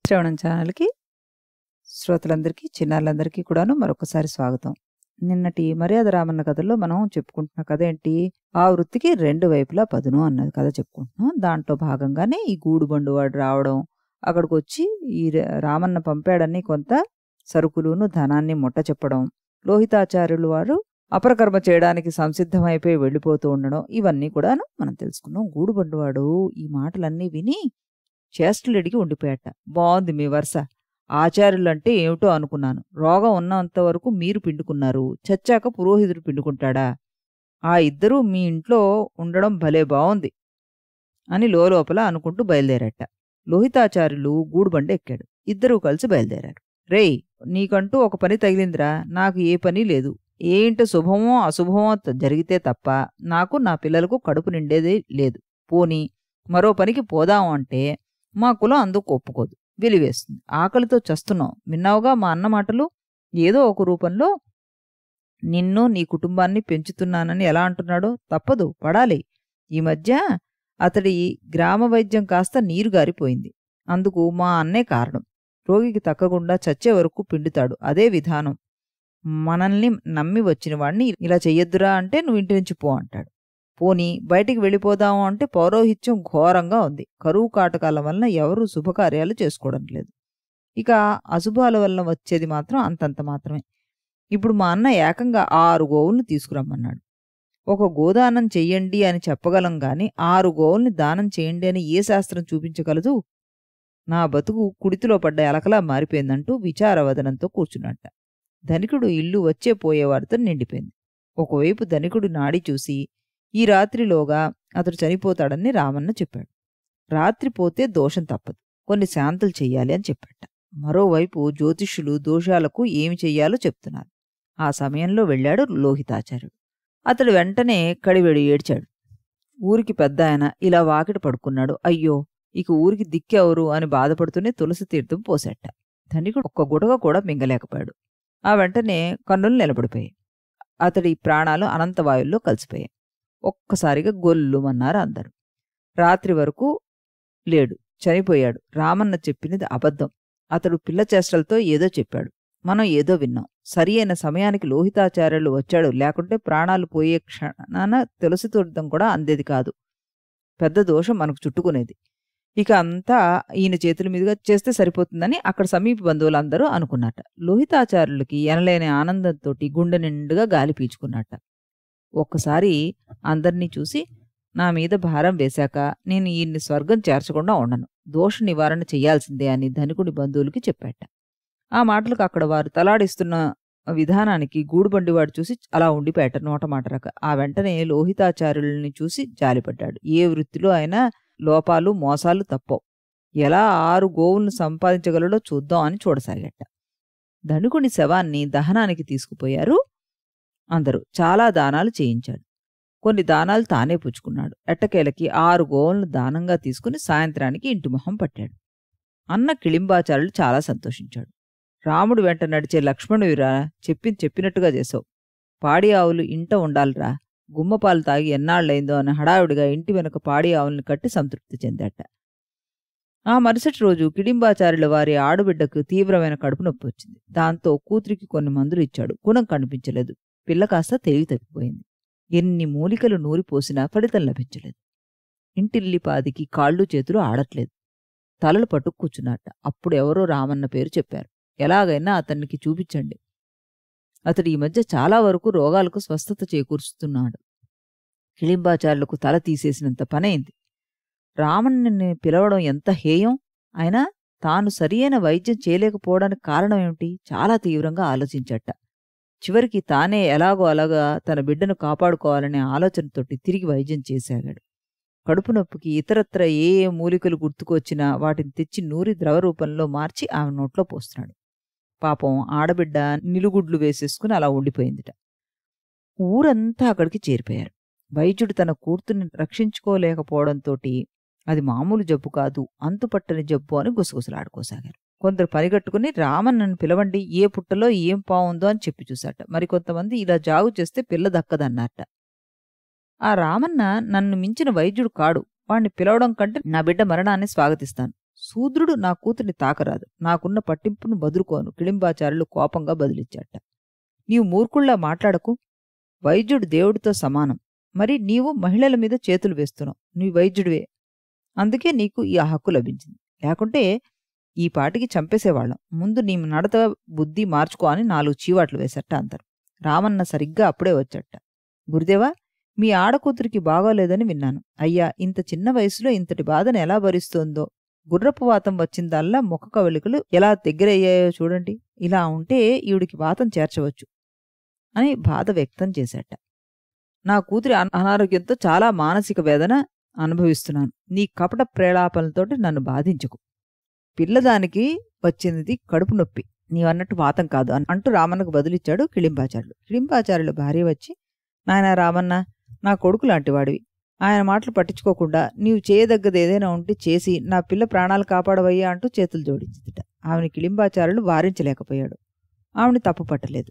శ్రవణం ఛానల్‌కి శ్రోతలందరికీ, చిన్నారులందరికీ కూడాను మరొకసారి స్వాగతం. నిన్నటి 'మర్యాద రామన్న' కథలో మనం చెప్పుకుంటున్న కథ ఏంటి? ఆ వృత్తికి రెండు వైపులా పదును అన్నది కథ చెప్పుకుంటున్నాం. దాంట్లో భాగంగానే ఈ గూడుబండు వాడు రావడం, అక్కడికొచ్చి ఈ ర రామన్న పంపాడని కొంత సరుకులును, ధనాన్ని ముట్ట చెప్పడం, లోహితాచార్యులు వారు అపరకర్మ చేయడానికి సంసిద్ధమైపోయి వెళ్ళిపోతూ ఉండడం, ఇవన్నీ కూడాను మనం తెలుసుకున్నాం. గూడుబండు వాడు ఈ మాటలన్నీ విని చేష్టలుడిగి ఉండిపోయాట. బావుంది మీ వరస. ఆచార్యులంటే ఏమిటో అనుకున్నాను. రోగం ఉన్నంత వరకు మీరు పిండుకున్నారు. చచ్చాక పురోహితుడు పిండుకుంటాడా? ఆ ఇద్దరూ మీ ఇంట్లో ఉండడం భలే బావుంది అని లోలోపల అనుకుంటూ బయలుదేరాట. లోహితాచార్యులు గూడుబండ ఎక్కాడు. ఇద్దరూ కలిసి బయలుదేరారు. రేయ్! నీకంటూ ఒక పని తగిలిందిరా. నాకు ఏ పనీ లేదు. ఏ ఇంట శుభమో, అశుభమో త జరిగితే తప్ప నాకు, నా పిల్లలకు కడుపు నిండేదే లేదు. పోనీ మరో పనికి పోదాం అంటే మా కులం అందుకు ఒప్పుకోదు. వెలివేస్తుంది. ఆకలితో చస్తున్నాం. విన్నావుగా మా అన్న మాటలు? ఏదో ఒక రూపంలో నిన్ను, నీ కుటుంబాన్ని పెంచుతున్నానని ఎలా అంటున్నాడో? తప్పదు. పడాలి. ఈ మధ్య అతడి గ్రామ వైద్యం కాస్త నీరు గారిపోయింది. అందుకు మా అన్నే కారణం. రోగికి తక్కకుండా చచ్చే వరకు పిండుతాడు. అదే విధానం. మనల్ని నమ్మి వచ్చిన వాణ్ణి ఇలా చెయ్యొద్దురా అంటే నువ్వు ఇంటి నుంచి పో అంటాడు. పోనీ బయటికి వెళ్ళిపోదాము అంటే పౌరోహిత్యం ఘోరంగా ఉంది. కరువు కాటకాల వలన ఎవరూ శుభకార్యాలు చేసుకోవడం లేదు. ఇక అశుభాల వలన వచ్చేది మాత్రం అంతంత మాత్రమే. ఇప్పుడు మా అన్న ఏకంగా ఆరు గోవుల్ని తీసుకురమ్మన్నాడు. ఒక గోదానం చెయ్యండి అని చెప్పగలం గాని ఆరు గోవుల్ని దానం చేయండి అని ఏ శాస్త్రం చూపించగలదు? నా బతుకు కుడితిలో పడ్డ ఎలకలా మారిపోయిందంటూ విచారవదనంతో కూర్చున్నట్ట. ధనికుడు ఇల్లు వచ్చే పోయేవారితో నిండిపోయింది. ఒకవైపు ధనికుడి నాడి చూసి ఈ రాత్రిలోగా అతడు చనిపోతాడని రామన్న చెప్పాడు. రాత్రి పోతే దోషం తప్పదు. కొన్ని శాంతులు చెయ్యాలి అని చెప్పాట. మరోవైపు జ్యోతిష్యులు దోషాలకు ఏమి చెయ్యాలో చెప్తున్నారు. ఆ సమయంలో వెళ్ళాడు లోహితాచార్యుడు. అతడు వెంటనే కడివెడి ఏడ్చాడు. ఊరికి పెద్దాయన ఇలా వాకిట పడుకున్నాడు. అయ్యో! ఇక ఊరికి దిక్కెవరు అని బాధపడుతూనే తులసి తీర్థం పోసేట. ధనికుడు ఒక్క గుటక కూడా మింగలేకపోయాడు. ఆ వెంటనే కన్నులు నిలబడిపోయాయి. అతడి ప్రాణాలు అనంతవాయుల్లో కలిసిపోయాయి. ఒక్కసారిగా గొల్లుమన్నారు అందరూ. రాత్రి వరకు లేడు. చనిపోయాడు. రామన్న చెప్పినది అబద్ధం. అతడు పిల్ల చేష్టలతో ఏదో చెప్పాడు. మనం ఏదో విన్నాం. సరి అయిన సమయానికి లోహితాచార్యులు వచ్చాడు. లేకుంటే ప్రాణాలు పోయే క్షణాన తులసి తీర్థం కూడా అందేది కాదు. పెద్ద దోషం మనకు చుట్టుకునేది. ఇక అంతా ఈయన చేతుల మీదుగా చేస్తే సరిపోతుందని అక్కడ సమీప బంధువులందరూ అనుకున్నట్ట. లోహితాచార్యులకి ఎనలేని ఆనందంతోటి గుండె నిండుగా గాలి పీల్చుకున్నట్ట. ఒక్కసారి అందర్నీ చూసి నా మీద భారం వేశాక నేను ఈయన్ని స్వర్గం చేర్చకుండా ఉండను. దోష నివారణ చెయ్యాల్సిందే అని ధనికుడి బంధువులకి చెప్పాట. ఆ మాటలకు అక్కడ వారు తలాడిస్తున్న విధానానికి గూడుబండివాడు చూసి అలా ఉండిపోయాట నోటమాట రాక. ఆ వెంటనే లోహితాచార్యుల్ని చూసి జాలిపడ్డాడు. ఏ వృత్తిలో అయినా లోపాలు, మోసాలు తప్పవు. ఎలా ఆరు గోవులను సంపాదించగలడో చూద్దాం అని చూడసాగాట. ధనికుని శవాన్ని దహనానికి తీసుకుపోయారు అందరూ. చాలా దానాలు చేయించాడు. కొన్ని దానాలు తానే పుచ్చుకున్నాడు. ఎట్టకేలకి ఆరు గోవులను దానంగా తీసుకుని సాయంత్రానికి ఇంటి మొహం పట్టాడు. అన్న కిళింబాచార్యులు చాలా సంతోషించాడు. రాముడు వెంట నడిచే లక్ష్మణువిరా చెప్పింది చెప్పినట్టుగా చేసావు. పాడి ఆవులు ఇంట ఉండాలిరా. గుమ్మపాలు తాగి ఎన్నాళ్ళయిందో అని హడావిడిగా ఇంటి వెనుక పాడి ఆవుల్ని కట్టి సంతృప్తి చెందాట. ఆ మరుసటి రోజు కిడింబాచార్యుల వారి ఆడుబిడ్డకు తీవ్రమైన కడుపు నొప్పి వచ్చింది. దాంతో కూతురికి కొన్ని మందులు ఇచ్చాడు. గుణం కనిపించలేదు. పిల్ల కాస్త తెలివి తప్పిపోయింది. ఎన్ని మూలికలు నూరిపోసినా ఫలితం లభించలేదు. ఇంటిల్లిపాదికి కాళ్ళు చేతులు ఆడట్లేదు. తలలు పట్టు కూర్చున్నట్ట. అప్పుడు ఎవరో రామన్న పేరు చెప్పారు. ఎలాగైనా అతనికి చూపించండి. అతడు ఈ మధ్య చాలా వరకు రోగాలకు స్వస్థత చేకూరుస్తున్నాడు. కిళింబాచార్యులకు తల తీసేసినంత పనైంది. రామన్నని పిలవడం ఎంత హేయం. అయినా తాను సరియైన వైద్యం చేయలేకపోవడానికి కారణం ఏమిటి? చాలా తీవ్రంగా ఆలోచించట. చివరికి తానే ఎలాగో అలాగా తన బిడ్డను కాపాడుకోవాలనే ఆలోచనతోటి తిరిగి వైద్యం చేసాగాడు. కడుపు నొప్పికి ఇతరత్ర ఏ ఏ మూలికలు గుర్తుకొచ్చినా వాటిని తెచ్చి నూరి ద్రవ రూపంలో మార్చి ఆమె నోట్లో పోస్తున్నాడు. పాపం ఆడబిడ్డ నిలుగుడ్లు వేసేసుకుని అలా ఉండిపోయిందిట. ఊరంతా అక్కడికి చేరిపోయారు. వైద్యుడు తన కూతుర్ని రక్షించుకోలేకపోవడంతోటి అది మామూలు జబ్బు కాదు, అంతుపట్టని జబ్బు అని గుసగుసలాడుకోసాగారు. కొందరు పనిగట్టుకుని రామన్నను పిలవండి ఏ పుట్టలో ఏం పావుందో అని చెప్పి చూశాట. మరికొంతమంది ఇలా జాగు చేస్తే పిల్ల దక్కదన్నారట. ఆ రామన్న నన్ను మించిన వైద్యుడు కాడు. వాణ్ణి పిలవడం కంటే నా బిడ్డ మరణాన్ని స్వాగతిస్తాను. శూద్రుడు నా కూతుర్ని తాకరాదు నాకున్న పట్టింపును బదులుకోను కిళింబాచారులు కోపంగా బదిలిచ్చాట నీవు మూర్ఖుల్లా మాట్లాడకు వైద్యుడు దేవుడితో సమానం మరి నీవు మహిళల మీద చేతులు వేస్తున్నావు నీ వైద్యుడివే అందుకే నీకు ఈ హక్కు లభించింది లేకుంటే ఈ పాటికి చంపేసేవాళ్ళం ముందు నీ నడత బుద్ధి మార్చుకో అని నాలుగు చీవాట్లు వేసట అందరు రామన్న సరిగ్గా అప్పుడే వచ్చట గురుదేవా మీ ఆడకూతురికి బాగోలేదని విన్నాను అయ్యా ఇంత చిన్న వయసులో ఇంతటి బాధను ఎలా భరిస్తోందో గుర్రపు వాతం వచ్చిందల్లా ముఖ కవలికలు ఎలా దగ్గరయ్యాయో చూడండి ఇలా ఉంటే ఈవిడికి వాతం చేర్చవచ్చు అని బాధ వ్యక్తం చేశాట నా కూతురి అన- అనారోగ్యంతో చాలా మానసిక వేదన అనుభవిస్తున్నాను నీ కపట ప్రేలాపనలతోటి నన్ను బాధించుకు పిల్లదానికి వచ్చినది కడుపు నొప్పి నీవన్నట్టు వాతం కాదు అన్- అంటూ రామన్నకు బదులిచ్చాడు కిళింబాచార్యులు కిళింబాచార్యుల భార్య వచ్చి నాయనా రామన్న నా కొడుకు లాంటివాడివి ఆయన మాటలు పట్టించుకోకుండా నీవు చేయదగ్గది ఏదైనా ఉంటే చేసి నా పిల్ల ప్రాణాలు కాపాడవయ్యా అంటూ చేతులు జోడించిందిట ఆమెని కిళింబాచారులు వారించలేకపోయాడు ఆమెని తప్పు పట్టలేదు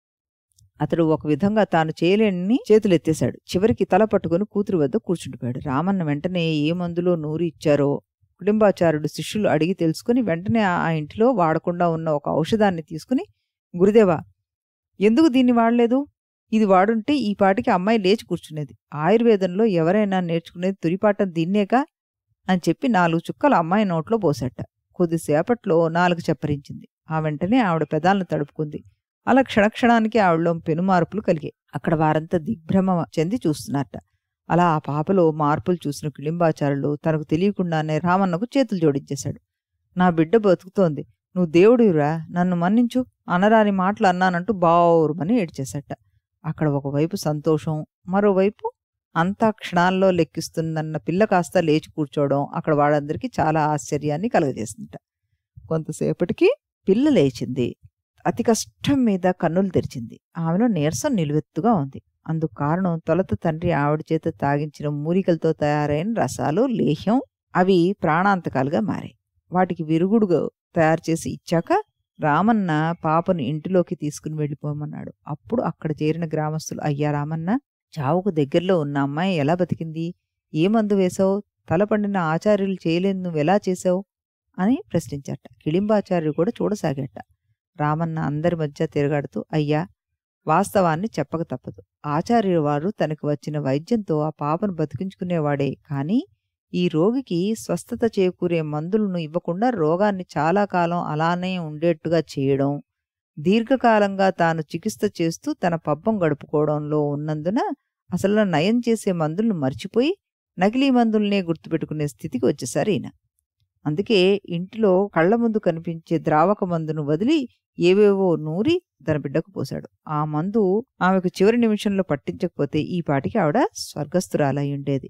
అతడు ఒక విధంగా తాను చేయలేని చేతులు ఎత్తేశాడు చివరికి తల పట్టుకుని కూతురు వద్ద కూర్చుండిపోయాడు రామన్న వెంటనే ఏ మందులో నూరి ఇచ్చారో కుటుంబాచారుడు శిష్యులు అడిగి తెలుసుకుని వెంటనే ఆ ఇంటిలో వాడకుండా ఉన్న ఒక ఔషధాన్ని తీసుకుని గురుదేవా ఎందుకు దీన్ని వాడలేదు ఇది వాడుంటే ఈ పాటికి అమ్మాయి లేచి కూర్చునేది ఆయుర్వేదంలో ఎవరైనా నేర్చుకునేది తురిపాటం దీన్నేగా అని చెప్పి నాలుగు చుక్కలు అమ్మాయి నోట్లో పోసట కొద్దిసేపట్లో నాలుగు చప్పరించింది ఆ వెంటనే ఆవిడ పెదాలను తడుపుకుంది అలా క్షణక్షణానికి ఆవిడలో పెనుమార్పులు కలిగాయి అక్కడ వారంతా దిగ్భ్రమ చెంది చూస్తున్నారట అలా ఆ పాపలో మార్పులు చూసిన కిళింబాచారులు తనకు తెలియకుండానే రామన్నకు చేతులు జోడించేశాడు నా బిడ్డ బతుకుతోంది నువ్వు దేవుడిరా నన్ను మన్నించు అనరాని మాటలు అన్నానంటూ బావురుమని ఏడ్చేశాట అక్కడ ఒకవైపు సంతోషం మరోవైపు అంతా క్షణాల్లో లెక్కిస్తుందన్న పిల్ల కాస్త లేచి కూర్చోవడం అక్కడ వాళ్ళందరికీ చాలా ఆశ్చర్యాన్ని కలగజేసిందట కొంతసేపటికి పిల్ల లేచింది అతి కష్టం మీద కన్నులు తెరిచింది ఆమెలో నీరసం నిలువెత్తుగా ఉంది అందుకు కారణం తొలత తండ్రి ఆవిడ చేత తాగించిన మూలికలతో తయారైన రసాలు లేహ్యం అవి ప్రాణాంతకాలుగా మారాయి వాటికి విరుగుడుగా తయారు చేసి ఇచ్చాక రామన్న పాపను ఇంటిలోకి తీసుకుని వెళ్ళిపోమన్నాడు అప్పుడు అక్కడ చేరిన గ్రామస్తులు అయ్యా రామన్న చావుకు దగ్గరలో ఉన్న అమ్మాయి ఎలా బతికింది ఏ మందు వేశావు తల పండిన ఆచార్యులు చేయలేదు నువ్వెలా చేశావు అని ప్రశ్నించాట కిళింబాచార్యుడు కూడా చూడసాగాట రామన్న అందరి మధ్య తిరగాడుతూ అయ్యా వాస్తవాన్ని చెప్పక తప్పదు ఆచార్యుల వారు తనకు వచ్చిన వైద్యంతో ఆ పాపను బతికించుకునేవాడే కానీ ఈ రోగికి స్వస్థత చేకూరే మందులను ఇవ్వకుండా రోగాన్ని చాలా కాలం అలానే ఉండేట్టుగా చేయడం దీర్ఘకాలంగా తాను చికిత్స చేస్తూ తన పబ్బం గడుపుకోవడంలో ఉన్నందున అసలు నయం చేసే మందులను మర్చిపోయి నకిలీ మందుల్నే గుర్తుపెట్టుకునే స్థితికి వచ్చేసారు ఈయన అందుకే ఇంటిలో కళ్ళ ముందు కనిపించే ద్రావక మందును వదిలి ఏవేవో నూరి తన బిడ్డకు పోశాడు ఆ మందు ఆమెకు చివరి నిమిషంలో పట్టించకపోతే ఈ పాటికి ఆవిడ స్వర్గస్థురాలై ఉండేది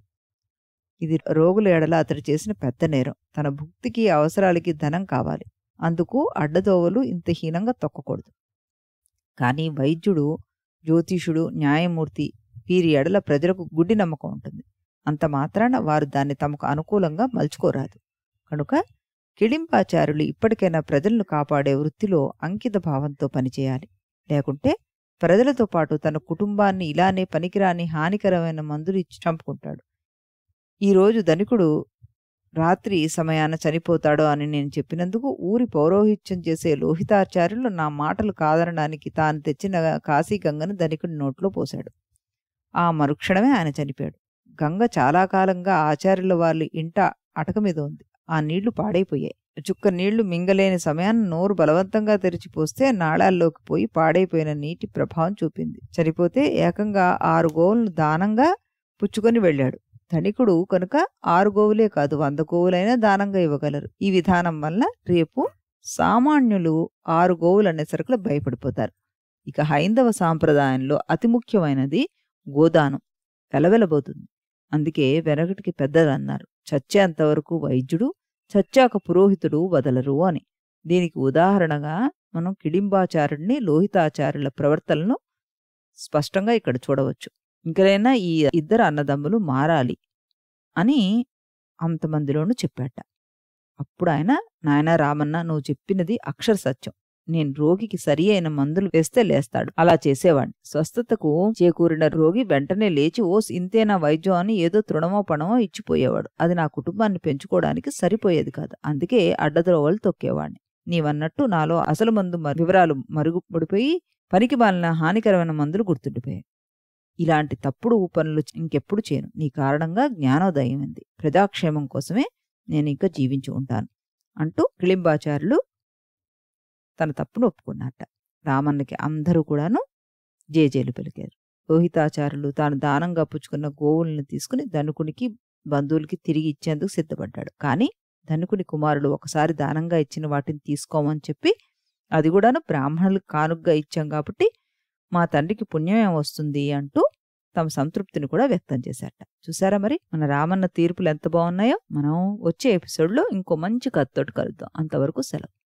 ఇది రోగుల ఎడల అతడు చేసిన పెద్ద నేరం తన భుక్తికి అవసరాలకి ధనం కావాలి అందుకు అడ్డదోవలు ఇంత హీనంగా తొక్కకూడదు కానీ వైద్యుడు జ్యోతిషుడు న్యాయమూర్తి వీరి ఎడల ప్రజలకు గుడ్డి నమ్మకం ఉంటుంది అంత మాత్రాన వారు దాన్ని తమకు అనుకూలంగా మలుచుకోరాదు కనుక కిళింపాచారులు ఇప్పటికైనా ప్రజలను కాపాడే వృత్తిలో అంకిత భావంతో పనిచేయాలి లేకుంటే ప్రజలతో పాటు తన కుటుంబాన్ని ఇలానే పనికిరాని హానికరమైన మందులు ఇచ్చి చంపుకుంటాడు ఈరోజు ధనికుడు రాత్రి సమయాన చనిపోతాడో అని నేను చెప్పినందుకు ఊరి పౌరోహిత్యం చేసే లోహితాచార్యులు నా మాటలు కాదనడానికి తాను తెచ్చిన కాశీ గంగను ధనికుడి నోట్లో పోశాడు ఆ మరుక్షణమే ఆయన చనిపోయాడు గంగ చాలా కాలంగా ఆచార్యుల వాళ్ళ ఇంట అటక మీద ఉంది ఆ నీళ్లు పాడైపోయాయి చుక్క నీళ్లు మింగలేని సమయాన్ని నోరు బలవంతంగా తెరిచిపోస్తే నాళాల్లోకి పోయి పాడైపోయిన నీటి ప్రభావం చూపింది చనిపోతే ఏకంగా ఆరు గోవులను దానంగా పుచ్చుకొని వెళ్ళాడు ధనికుడు కనుక ఆరు గోవులే కాదు వంద గోవులైనా దానంగా ఇవ్వగలరు ఈ విధానం వల్ల రేపు సామాన్యులు ఆరు గోవులు అనే సరుకులు భయపడిపోతారు ఇక హైందవ సాంప్రదాయంలో అతి ముఖ్యమైనది గోదానం వెలవెలబోతుంది అందుకే వెనకటికి పెద్దలు అన్నారు చచ్చేంతవరకు వైద్యుడు చచ్చాక పురోహితుడు వదలరు అని దీనికి ఉదాహరణగా మనం కిడింబాచార్యుడిని లోహితాచార్యుల ప్రవర్తనను స్పష్టంగా ఇక్కడ చూడవచ్చు ఇంకనైనా ఈ ఇద్దరు అన్నదమ్ములు మారాలి అని అంతమందిలోనూ చెప్పాట అప్పుడు ఆయన నాయన రామన్న నువ్వు చెప్పినది అక్షర సత్యం నేను రోగికి సరి అయిన మందులు వేస్తే లేస్తాడు అలా చేసేవాడిని స్వస్థతకు చేకూరిన రోగి వెంటనే లేచి ఓ ఇంతేనా వైద్యం అని ఏదో తృణమో పణమో ఇచ్చిపోయేవాడు అది నా కుటుంబాన్ని పెంచుకోవడానికి సరిపోయేది కాదు అందుకే అడ్డద్రోవలు తొక్కేవాడిని నీవన్నట్టు నాలో అసలు మందు మ- వివరాలు మరుగుపడిపోయి పనికి మాలిన హానికరమైన మందులు గుర్తుండిపోయాయి ఇలాంటి తప్పుడు పనులు ఇంకెప్పుడు చేయను నీ కారణంగా జ్ఞానోదయం ఉంది ప్రజాక్షేమం కోసమే నేను ఇంకా జీవించి ఉంటాను అంటూ కిళింబాచార్యులు తన తప్పును ఒప్పుకున్నట్ట రామన్నకి అందరూ కూడాను జేజేలు పలికారు రోహితాచార్యులు తాను దానంగా పుచ్చుకున్న గోవుల్ని తీసుకుని ధనుకునికి బంధువులకి తిరిగి ఇచ్చేందుకు సిద్ధపడ్డాడు కానీ ధనుకుని కుమారుడు ఒకసారి దానంగా ఇచ్చిన వాటిని తీసుకోమని చెప్పి అది కూడాను బ్రాహ్మణులకు కానుగ్గా ఇచ్చాం కాబట్టి మా తండ్రికి పుణ్యమేం వస్తుంది అంటూ తమ సంతృప్తిని కూడా వ్యక్తం చేశారట చూసారా మరి మన రామన్న తీర్పులు ఎంత బాగున్నాయో మనం వచ్చే ఎపిసోడ్లో ఇంకో మంచి కథతోటి కలుద్దాం అంతవరకు సెలవు